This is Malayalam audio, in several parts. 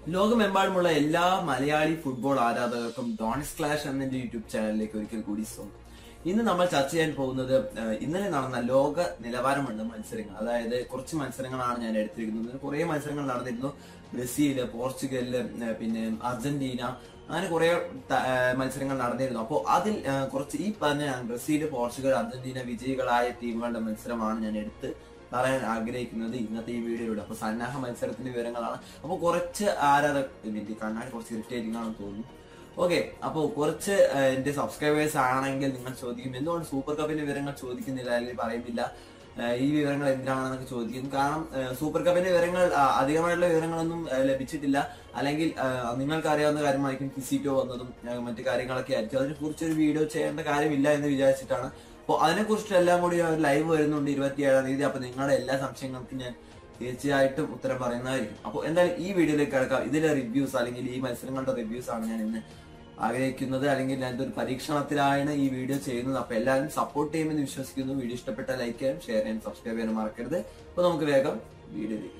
ലോകമെമ്പാടുമുള്ള എല്ലാ മലയാളി ഫുട്ബോൾ ആരാധകർക്കും ഡോണിസ് ക്ലാഷ് എന്ന എന്റെ യൂട്യൂബ് ചാനലിലേക്ക് ഒരിക്കൽ കൂടി സ്വാഗതം ഇന്ന് നമ്മൾ ചർച്ച ചെയ്യാൻ പോകുന്നത് ഏഹ്, ഇന്നലെ നടന്ന ലോക നിലവാരമുള്ള മത്സരങ്ങൾ അതായത് കുറച്ച് മത്സരങ്ങളാണ് ഞാൻ എടുത്തിരിക്കുന്നത് കുറെ മത്സരങ്ങൾ നടന്നിരുന്നു ബ്രസീല് പോർച്ചുഗല് ഏഹ്, പിന്നെ അർജന്റീന അങ്ങനെ കുറെ ത- ഏഹ്, മത്സരങ്ങൾ നടന്നിരുന്നു അപ്പോൾ അതിൽ ഏഹ്, കുറച്ച് ഈ പറഞ്ഞ ബ്രസീല് പോർച്ചുഗൽ അർജന്റീന വിജയികളായ ടീമുകളുടെ മത്സരമാണ് ഞാൻ എടുത്ത് പറയാൻ ആഗ്രഹിക്കുന്നത് ഇന്നത്തെ ഈ വീഡിയോയിലൂടെ അപ്പൊ സന്നാഹ മത്സരത്തിന്റെ വിവരങ്ങളാണ് അപ്പൊ കുറച്ച് ആരാധക എനിക്ക് കണ്ണാടി കുറച്ച് ഇറിറ്റേറ്റിംഗ് ആണെന്ന് തോന്നുന്നു ഓക്കെ അപ്പൊ കുറച്ച് ആ, എന്റെ സബ്സ്ക്രൈബേഴ്സ് ആണെങ്കിൽ നിങ്ങൾ ചോദിക്കും എന്തുകൊണ്ട് സൂപ്പർ കപ്പിന്റെ വിവരങ്ങൾ ചോദിക്കുന്നില്ല അല്ലെങ്കിൽ പറയുന്നില്ല ആ, ഈ വിവരങ്ങൾ എന്തിനാണെന്നൊക്കെ ചോദിക്കും കാരണം ആ, സൂപ്പർ കപ്പിന്റെ വിവരങ്ങൾ ആ, അധികമായിട്ടുള്ള വിവരങ്ങളൊന്നും ആ, ലഭിച്ചിട്ടില്ല അല്ലെങ്കിൽ ആ, നിങ്ങൾക്ക് അറിയാവുന്ന കാര്യമായിരിക്കും ഫിസിക്കോ വന്നതും ആ, മറ്റു കാര്യങ്ങളൊക്കെ ആയിരിക്കും അതിനെ കുറിച്ച് ഒരു വീഡിയോ ചെയ്യേണ്ട കാര്യമില്ല എന്ന് വിചാരിച്ചിട്ടാണ് അപ്പോൾ അതിനെ കുറിച്ച് എല്ലാം കൂടി ഒരു ലൈവ് വരുന്നുണ്ട് ഇരുപത്തിയേഴാം തീയതി അപ്പൊ നിങ്ങളുടെ എല്ലാ സംശയങ്ങൾക്കും ഞാൻ തീർച്ചയായിട്ടും ഉത്തരം പറയുന്നതായിരിക്കും അപ്പോൾ എന്തായാലും ഈ വീഡിയോയിലേക്ക് കിടക്കാം ഇതിലെ റിവ്യൂസ് അല്ലെങ്കിൽ ഈ മത്സരങ്ങളുടെ റിവ്യൂസ് ആണ് ഞാൻ ഇന്ന് ആഗ്രഹിക്കുന്നത് അല്ലെങ്കിൽ ഞാൻ ഇതൊരു പരീക്ഷണത്തിലാണ് ഈ വീഡിയോ ചെയ്യുന്നത് അപ്പൊ എല്ലാവരും സപ്പോർട്ട് ചെയ്യുമെന്ന് വിശ്വസിക്കുന്നു വീഡിയോ ഇഷ്ടപ്പെട്ട ലൈക്ക് ചെയ്യാൻ ഷെയർ ചെയ്യാൻ സബ്സ്ക്രൈബ് ചെയ്യാൻ മറക്കരുത് അപ്പൊ നമുക്ക് വേഗം വീഡിയോയിലേക്ക്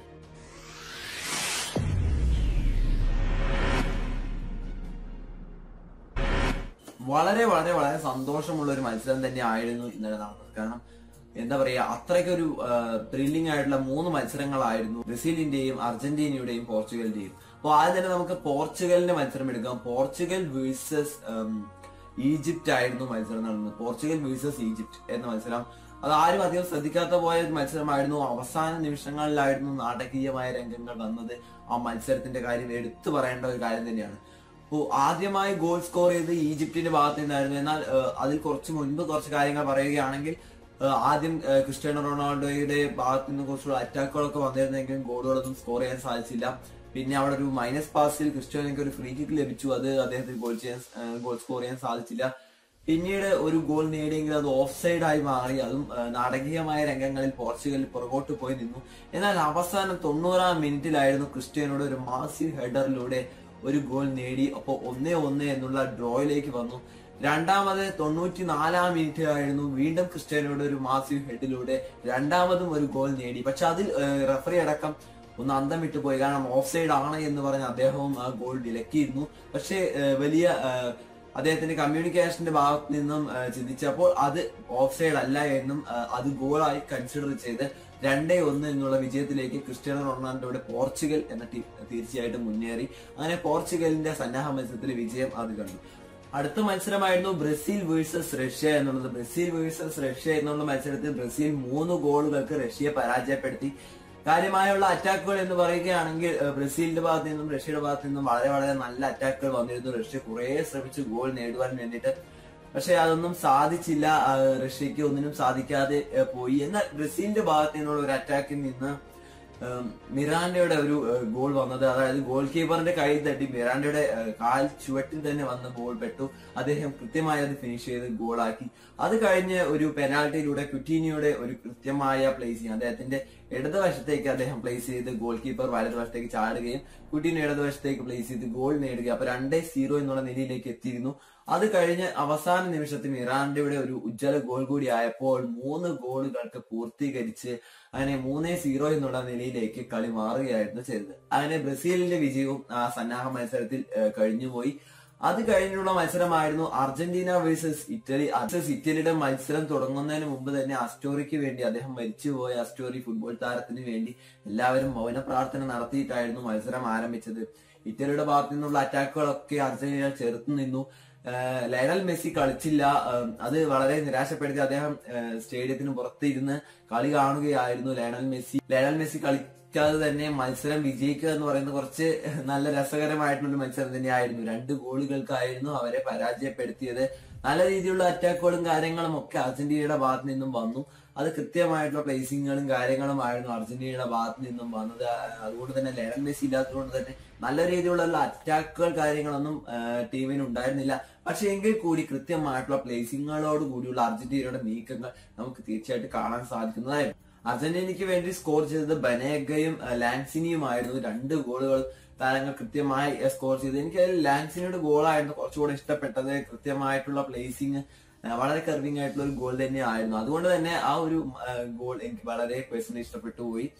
വളരെ വളരെ വളരെ സന്തോഷമുള്ള ഒരു മത്സരം തന്നെ ആയിരുന്നു ഇന്നലെ നടന്നത് കാരണം എന്താ പറയാ അത്രയ്ക്കൊരു ത്രില്ലിംഗ് ആയിട്ടുള്ള മൂന്ന് മത്സരങ്ങളായിരുന്നു ബ്രസീലിന്റെയും അർജന്റീനയുടെയും പോർച്ചുഗലിന്റെയും അപ്പോൾ ആദ്യം തന്നെ നമുക്ക് പോർച്ചുഗലിന്റെ മത്സരം എടുക്കാം പോർച്ചുഗൽ വേഴ്സസ് ഈജിപ്റ്റ് ആയിരുന്നു മത്സരം നടന്നത് പോർച്ചുഗൽ വേഴ്സസ് ഈജിപ്റ്റ് എന്ന മത്സരം അത് ആരും അധികം ശ്രദ്ധിക്കാത്ത പോയ ഒരു മത്സരമായിരുന്നു അവസാന നിമിഷങ്ങളിലായിരുന്നു നാടകീയമായ രംഗങ്ങൾ വന്നത് ആ മത്സരത്തിന്റെ കാര്യം എടുത്തു പറയേണ്ട ഒരു കാര്യം തന്നെയാണ് അപ്പോൾ ആദ്യമായി ഗോൾ സ്കോർ ചെയ്ത് ഈജിപ്തിന്റെ ഭാഗത്ത് നിന്നായിരുന്നു എന്നാൽ ഏഹ്, അതിൽ കുറച്ച് മുൻപ് കുറച്ച് കാര്യങ്ങൾ പറയുകയാണെങ്കിൽ ഏഹ്, ആദ്യം ഏഹ്, ക്രിസ്ത്യാനോ റൊണാൾഡോയുടെ ഭാഗത്ത് നിന്ന് കുറച്ചുകൂടെ അറ്റാക്കുകളൊക്കെ വന്നിരുന്നെങ്കിലും ഗോളുകളൊന്നും സ്കോർ ചെയ്യാൻ സാധിച്ചില്ല പിന്നെ അവിടെ ഒരു മൈനസ് പാസിൽ ക്രിസ്ത്യാനോയ്ക്ക് ഒരു ഫ്രീ കിക്ക് ലഭിച്ചു അത് അദ്ദേഹത്തിന് ഗോൾ ചെയ്യാൻ ഏഹ്, ഗോൾ സ്കോർ ചെയ്യാൻ സാധിച്ചില്ല പിന്നീട് ഒരു ഗോൾ നേടിയെങ്കിൽ അത് ഓഫ് സൈഡ് ആയി മാറി അതും ഏഹ്, നാടകീയമായ രംഗങ്ങളിൽ പോർച്ചുഗൽ പുറകോട്ട് പോയി നിന്നു എന്നാൽ അവസാനം തൊണ്ണൂറാം മിനിറ്റിലായിരുന്നു ക്രിസ്ത്യാനോയുടെ ഒരു മാസീവ് ഹെഡറിലൂടെ ഒരു ഗോൾ നേടി അപ്പോൾ ഒന്നേ ഒന്ന് എന്നുള്ള ഡ്രോയിലേക്ക് വന്നു രണ്ടാമത് തൊണ്ണൂറ്റി നാലാം മിനിറ്റിലായിരുന്നു വീണ്ടും ക്രിസ്ത്യാനോയുടെ ഒരു മാസീവ് ഹെഡിലൂടെ രണ്ടാമതും ഒരു ഗോൾ നേടി പക്ഷെ അതിൽ റഫറി അടക്കം ഒന്ന് അന്തം വിട്ടു പോയി കാരണം ഓഫ് സൈഡ് ആണ് എന്ന് പറഞ്ഞ് അദ്ദേഹവും ആ ഗോൾ വിലക്കിയിരുന്നു പക്ഷേ ഏഹ്, വലിയ ഏഹ്, അദ്ദേഹത്തിന്റെ കമ്മ്യൂണിക്കേഷന്റെ ഭാഗത്ത് നിന്നും ഏഹ്, ചിന്തിച്ചപ്പോൾ അത് ഓഫ് സൈഡ് അല്ല എന്നും ഏഹ്, അത് ഗോളായി കൺസിഡർ ചെയ്ത് രണ്ടേ ഒന്ന് എന്നുള്ള വിജയത്തിലേക്ക് ക്രിസ്ത്യാനോ റൊണാൾഡോയുടെ പോർച്ചുഗൽ എന്ന ടീം തീർച്ചയായിട്ടും മുന്നേറി അങ്ങനെ പോർച്ചുഗലിന്റെ സന്നാഹ മത്സരത്തിലെ വിജയം അത് കണ്ടു അടുത്ത മത്സരമായിരുന്നു ബ്രസീൽ വേഴ്സസ് റഷ്യ എന്നുള്ളത് ബ്രസീൽ വേഴ്സസ് റഷ്യ എന്നുള്ള മത്സരത്തിൽ ബ്രസീൽ മൂന്ന് ഗോളുകൾക്ക് റഷ്യയെ പരാജയപ്പെടുത്തി കാര്യമായുള്ള അറ്റാക്കുകൾ എന്ന് പറയുകയാണെങ്കിൽ ഏഹ്, ബ്രസീലിന്റെ ഭാഗത്ത് നിന്നും റഷ്യയുടെ ഭാഗത്ത് നിന്നും വളരെ വളരെ നല്ല അറ്റാക്കുകൾ വന്നിരുന്നു റഷ്യ കുറെ ശ്രമിച്ചു ഗോൾ നേടുവാൻ വേണ്ടിയിട്ട് പക്ഷെ അതൊന്നും സാധിച്ചില്ല ആ, റഷ്യക്ക് ഒന്നിനും സാധിക്കാതെ ഏഹ്, പോയി എന്നാൽ ബ്രസീലിന്റെ ഭാഗത്ത് നിന്നുള്ള ഒരു അറ്റാക്കിൽ നിന്ന് ഏഹ്, മിറാൻഡയുടെ ഒരു ഏഹ്, ഗോൾ വന്നത് അതായത് ഗോൾ കീപ്പറിന്റെ കൈ തട്ടി മിറാൻഡയുടെ ഏഹ്, കാൽ ചുവട്ടിൽ തന്നെ വന്ന ഗോൾ പെട്ടു അദ്ദേഹം കൃത്യമായി അത് ഫിനിഷ് ചെയ്ത് ഗോളാക്കി അത് കഴിഞ്ഞ് ഒരു പെനാൽറ്റിയിലൂടെ കുറ്റീനിയുടെ ഒരു കൃത്യമായ പ്ലേസിങ് അദ്ദേഹത്തിന്റെ ഇടതുവശത്തേക്ക് അദ്ദേഹം പ്ലേസ് ചെയ്ത് ഗോൾ കീപ്പർ വലതുവശത്തേക്ക് ചാടുകയും കുട്ടീനെ ഇടതുവശത്തേക്ക് പ്ലേസ് ചെയ്ത് ഗോൾ നേടുക അപ്പൊ രണ്ടേ സീറോ എന്നുള്ള നിലയിലേക്ക് എത്തിയിരുന്നു അത് കഴിഞ്ഞ് അവസാന നിമിഷത്തിൽ ഇറാന്റെ ഒരു ഉജ്ജ്വല ഗോൾ കൂടി ആയപ്പോൾ മൂന്ന് ഗോളുകൾക്ക് പൂർത്തീകരിച്ച് അങ്ങനെ മൂന്നേ സീറോ എന്നുള്ള നിലയിലേക്ക് കളി മാറുകയായിരുന്നു ചെയ്തത് അങ്ങനെ ബ്രസീലിന്റെ വിജയവും ആ സന്നാഹ മത്സരത്തിൽ ഏഹ്, കഴിഞ്ഞുപോയി അത് കഴിഞ്ഞുള്ള മത്സരമായിരുന്നു അർജന്റീന വേഴ്സസ് ഇറ്റലി വേഴ്സസ് ഇറ്റലിയുടെ മത്സരം തുടങ്ങുന്നതിന് മുമ്പ് തന്നെ അസ്റ്റോറിക്ക് വേണ്ടി അദ്ദേഹം മരിച്ചുപോയ അസ്റ്റോറി ഫുട്ബോൾ താരത്തിന് വേണ്ടി എല്ലാവരും മൗന പ്രാർത്ഥന നടത്തിയിട്ടായിരുന്നു മത്സരം ആരംഭിച്ചത് ഇറ്റലിയുടെ ഭാഗത്തു നിന്നുള്ള അറ്റാക്കുകളൊക്കെ അർജന്റീന ചെറുത്തു നിന്നു ഏഹ് ലയണൽ മെസ്സി കളിച്ചില്ല ഏഹ് അത് വളരെ നിരാശപ്പെടുത്തി അദ്ദേഹം ഏഹ് സ്റ്റേഡിയത്തിന് പുറത്തിരുന്ന് കളി കാണുകയായിരുന്നു ലയണൽ മെസ്സി ലയണൽ മെസ്സി കളിക്കാതെ തന്നെ മത്സരം വിജയിക്കുക എന്ന് പറയുന്നത് കുറച്ച് നല്ല രസകരമായിട്ടുള്ള ഒരു മത്സരം തന്നെയായിരുന്നു രണ്ട് ഗോളുകൾക്കായിരുന്നു അവരെ പരാജയപ്പെടുത്തിയത് നല്ല രീതിയിലുള്ള അറ്റാക്കുകളും കാര്യങ്ങളും ഒക്കെ അർജന്റീനയുടെ ഭാഗത്ത് നിന്നും വന്നു അത് കൃത്യമായിട്ടുള്ള പ്ലേസിങ്ങുകളും കാര്യങ്ങളും ആയിരുന്നു അർജന്റീനയുടെ ഭാഗത്ത് നിന്നും വന്നത് ആ, അതുകൊണ്ട് തന്നെ ലയണൽ മെസ്സി ഇല്ലാത്തതുകൊണ്ട് തന്നെ നല്ല രീതിയിലുള്ള അറ്റാക്കുകൾ കാര്യങ്ങളൊന്നും ആ, ടീമിന് ഉണ്ടായിരുന്നില്ല പക്ഷെ എങ്കിൽ കൂടി കൃത്യമായിട്ടുള്ള പ്ലേസിങ്ങുകളോട് കൂടിയുള്ള അർജന്റീനയുടെ നീക്കങ്ങൾ നമുക്ക് തീർച്ചയായിട്ടും കാണാൻ സാധിക്കുന്നതായിരുന്നു അർജന്റീനയ്ക്ക് വേണ്ടി സ്കോർ ചെയ്തത് ബനേഗയും ആ, ലാൻസിനിയുമായിരുന്നു രണ്ട് ഗോളുകൾ താരങ്ങൾ കൃത്യമായി സ്കോർ ചെയ്തു എനിക്ക് അതിൽ ലാൻസിനിയുടെ ഗോളായിരുന്നു കുറച്ചുകൂടെ ഇഷ്ടപ്പെട്ടത് കൃത്യമായിട്ടുള്ള പ്ലേസിങ് വളരെ കർവിംഗ് ആയിട്ടുള്ള ഒരു ഗോൾ തന്നെ ആയിരുന്നു അതുകൊണ്ട് തന്നെ ആ ഒരു ഗോൾ എനിക്ക് വളരെ പേഴ്സണലി ഇഷ്ടപ്പെട്ടു പോയി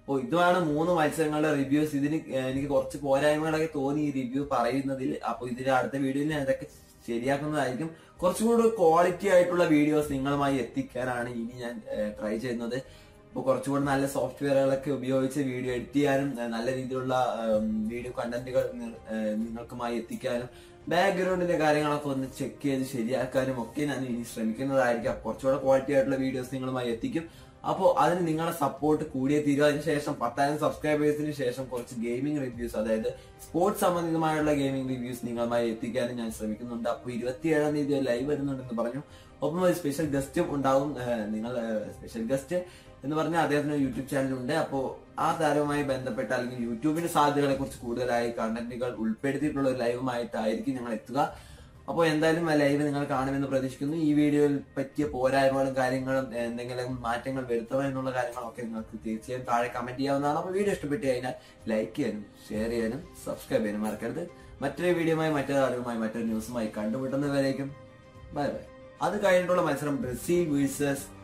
അപ്പോൾ ഇതുമാണ് മൂന്ന് മത്സരങ്ങളുടെ റിവ്യൂസ് ഇതിന് എനിക്ക് കുറച്ച് പോരായ്മകളൊക്കെ തോന്നി ഈ റിവ്യൂ പറയുന്നതിൽ അപ്പൊ ഇതിന്റെ അടുത്ത വീഡിയോയിൽ ഞാൻ ഇതൊക്കെ ശരിയാക്കുന്നതായിരിക്കും കുറച്ചുകൂടി ക്വാളിറ്റി ആയിട്ടുള്ള വീഡിയോസ് നിങ്ങളുമായി എത്തിക്കാനാണ് ഇനി ഞാൻ ട്രൈ ചെയ്യുന്നത് അപ്പോൾ കുറച്ചുകൂടി നല്ല സോഫ്റ്റ്വെയറുകളൊക്കെ ഉപയോഗിച്ച് വീഡിയോ എഡിറ്റ് ചെയ്യാനും ഏഹ് നല്ല രീതിയിലുള്ള വീഡിയോ കണ്ടന്റുകൾ നിങ്ങൾക്കുമായി എത്തിക്കാനും ബാക്ക്ഗ്രൗണ്ടിന്റെ കാര്യങ്ങളൊക്കെ ഒന്ന് ചെക്ക് ചെയ്ത് ശരിയാക്കാനും ഒക്കെ ഞാൻ ഇനി ശ്രമിക്കുന്നതായിരിക്കും അപ്പൊ കുറച്ചുകൂടെ ക്വാളിറ്റി ആയിട്ടുള്ള വീഡിയോസ് നിങ്ങളുമായി എത്തിക്കും അപ്പോൾ അതിന് നിങ്ങളുടെ സപ്പോർട്ട് കൂടിയേ തീരും അതിനുശേഷം പത്തായിരം സബ്സ്ക്രൈബേഴ്സിന് ശേഷം കുറച്ച് ഗെയിമിംഗ് റിവ്യൂസ് അതായത് സ്പോർട്സ് സംബന്ധിതമായുള്ള ഗെയിമിംഗ് റിവ്യൂസ് നിങ്ങളുമായി എത്തിക്കാനും ഞാൻ ശ്രമിക്കുന്നുണ്ട് അപ്പോൾ ഇരുപത്തിയേഴാം തീയതി ലൈവ് വരുന്നുണ്ടെന്ന് പറഞ്ഞു ഒപ്പം ഒരു സ്പെഷ്യൽ ഗസ്റ്റും ഉണ്ടാവും ഏഹ് നിങ്ങൾ സ്പെഷ്യൽ ഗസ്റ്റ് എന്ന് പറഞ്ഞാൽ അദ്ദേഹത്തിന് യൂട്യൂബ് ചാനലുണ്ട് അപ്പോൾ ആ താരവുമായി ബന്ധപ്പെട്ട അല്ലെങ്കിൽ യൂട്യൂബിന്റെ സാധ്യതകളെ കുറിച്ച് കൂടുതലായി കണ്ടന്റുകൾ ഉൾപ്പെടുത്തിയിട്ടുള്ള ഒരു ലൈവുമായിട്ടായിരിക്കും ഞങ്ങൾ എത്തുക അപ്പോൾ എന്തായാലും ആ ലൈവ് നിങ്ങൾ കാണുമെന്ന് പ്രതീക്ഷിക്കുന്നു ഈ വീഡിയോയിൽ പറ്റിയ പോരായ്മകളും കാര്യങ്ങളും എന്തെങ്കിലും മാറ്റങ്ങൾ വരുത്തണം എന്നുള്ള കാര്യങ്ങളൊക്കെ നിങ്ങൾക്ക് തീർച്ചയായും താഴെ കമന്റ് ചെയ്യാവുന്നതാണ് അപ്പോൾ വീഡിയോ ഇഷ്ടപ്പെട്ട് കഴിഞ്ഞാൽ ലൈക്ക് ചെയ്യാനും ഷെയർ ചെയ്യാനും സബ്സ്ക്രൈബ് ചെയ്യാനും മറക്കരുത് മറ്റൊരു വീഡിയോയുമായി മറ്റൊരു അറിവുമായി മറ്റൊരു ന്യൂസുമായി കണ്ടുമുട്ടുന്നവരേക്കും ബൈ ബൈ അത് കഴിഞ്ഞിട്ടുള്ള മത്സരം ബ്രസീൽ വേഴ്സസ്